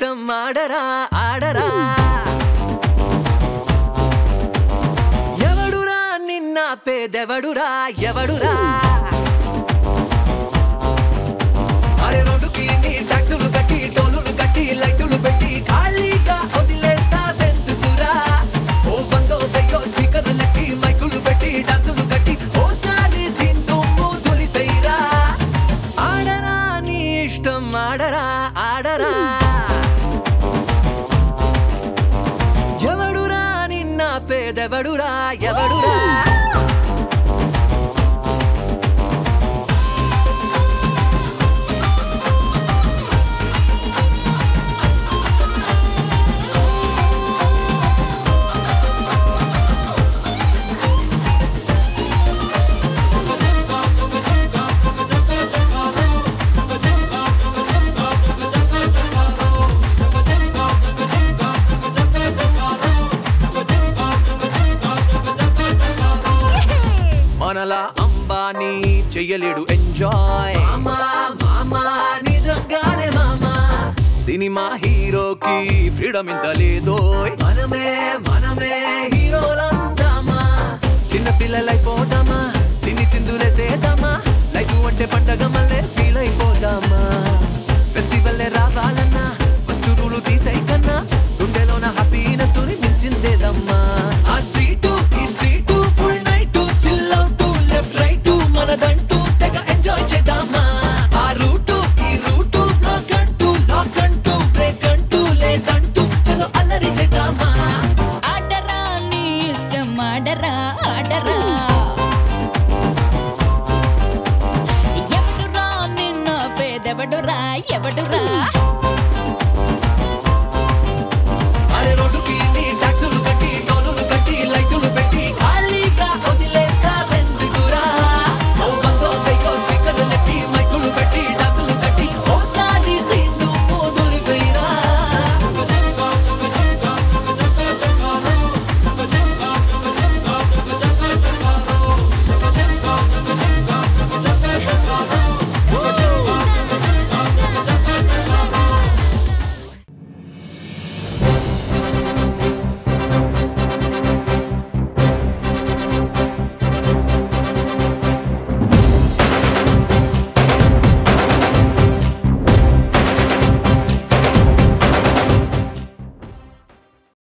ఇష్టం ఆడరా ఆడరా ఎవడురా నిన్న పేదెవడురా ఎవడురా అరే రోడ్డుకి నీ ట్యాక్సులు కట్టి టోలులు కట్టి లైటులు పెట్టి ఖాళీగా వదిలేస్తా వెందుకురా ఓ బందో దయ్యో స్పీకర్లకి మైకులు పెట్టి డాన్సులు కట్టి ఓసారి తింటూ దులిపేరా ఆడరా నీ ఇష్టం ఆడరా ఆడరా ఎవడురా నిన్న పేదెవడురా ఎవడురా మనలా అంబానీ చెయ్యలేడు ఎంజాయ్ మామా మామా నిజంగానే మామా సినిమా హీరోకి ఫ్రీడమ్ ఇంత లేదో మనమే మనమే హీరోలందామా చిన్న పిల్లలైపోదామా తిని తిందులేసేద్దామా లైఫ్ అంటే పండగ మళ్ళీ ఫీల్ అయిపోదామా ఫెస్టివల్ రావాలన్నా